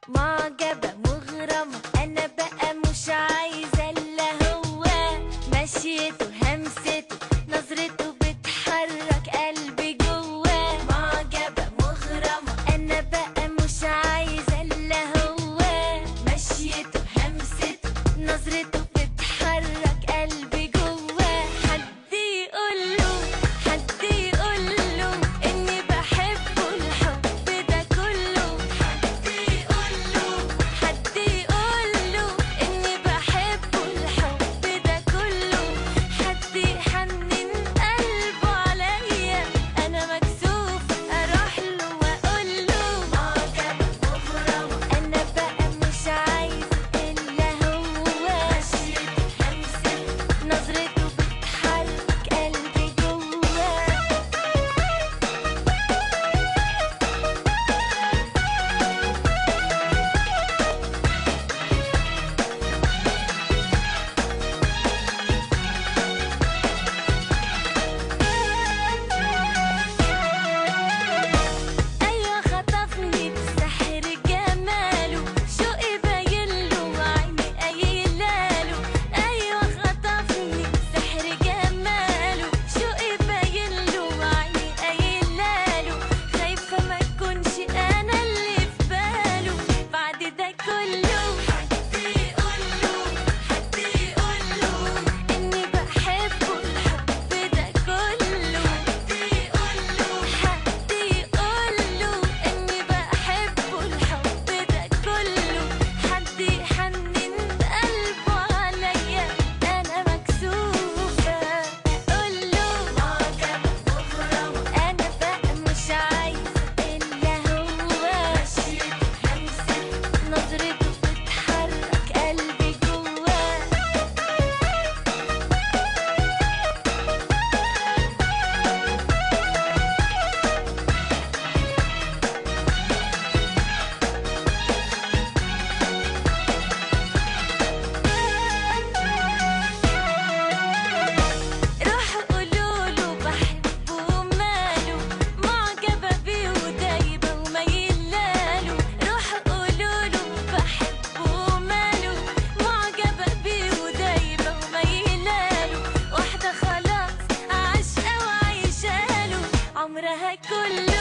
معجبة مغرمة أنا بقى مش عايزة إلا هو مشيته همسته نظرته بتحرك قلبي جواه معجبة مغرمة أنا بقى مش عايزة إلا هو مشيته همسته نظرته بتحرك قلبي جواه حد يقوله حد يقوله إني بحبه الحب ده كله حد يقوله حد يقوله إني بحبه الحب ده كله حد يحنن قلبه عليا أنا مكسوفة أروح له وأقول له معجبة مغرمة أنا بقى مش عايزة إلا هو مشيته همسته نظرته بتحرك قلبي جواه أيوة خطفني بسحر جماله شوقي باينله وعيني قايلاله أيوة خطفني بسحر جماله شوقي باينله وعيني قايلاله خايفة ما تكونش أنا اللي في باله بعد ده كله حد يقوله حد يقوله إني بحبه الحب ده كله حد يقوله حد يقوله إني بحبه الحب ده كله حد يحنن قلبه عليا أنا مكسوفة أقوله معجبة مغرمة أنا بقى مش عايزة إلا هو مشيته همسته نظرته بتحرك قلبي جواه روحوا قولوله بحبه ماله معجبة بيه ودايبة وميلاله روحوا قولوله بحبه ماله معجبة بيه ودايبة وميلاله واحدة خلاص عاشقة وعايشاله عمرها كله